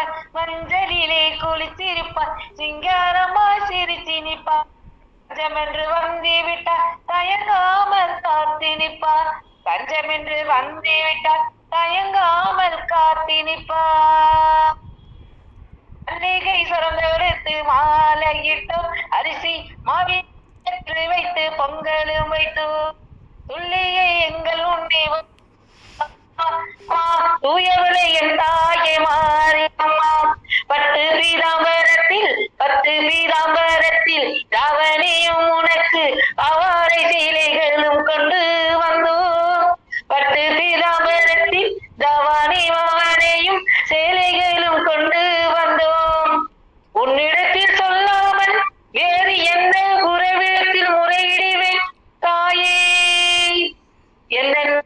நிற்பாள் மஞ்சளிலே குளித்திருப்பாள் சிங்காரமாய் சிரிச்சு நிற்பாள் பஞ்சமென்று வந்து விட்டால் தயங்காமல் காத்து நிற்பார் பஞ்சமென்று வந்து விட்டால் தயங்காமல் காத்து நிற்பார் மல்லிகை சுரந்தெடுத்து மாலையிட்டோம் அரிசி மாவிற்று வைத்து பொங்கலும் வைத்தோம் துள்ளியை எங்கள் உண்ணி தூயவளை என் தாயை மாறி அம்மா பட்டு பீதாம்பரத்தில் பட்டு பீதாம்பரத்தில் ராவணியும் உனக்கு அவாரை சீலைகளும் கொண்டு வந்தோம் பட்டு பீதாம்பரத்தில் தவானி மாவனையும் சேலைகளும் கொண்டு வந்தோம் உன்னிடத்தில் சொல்லாமல் வேறு எந்த உறவிடத்தில் முறையிடுவேன் தாயே எந்த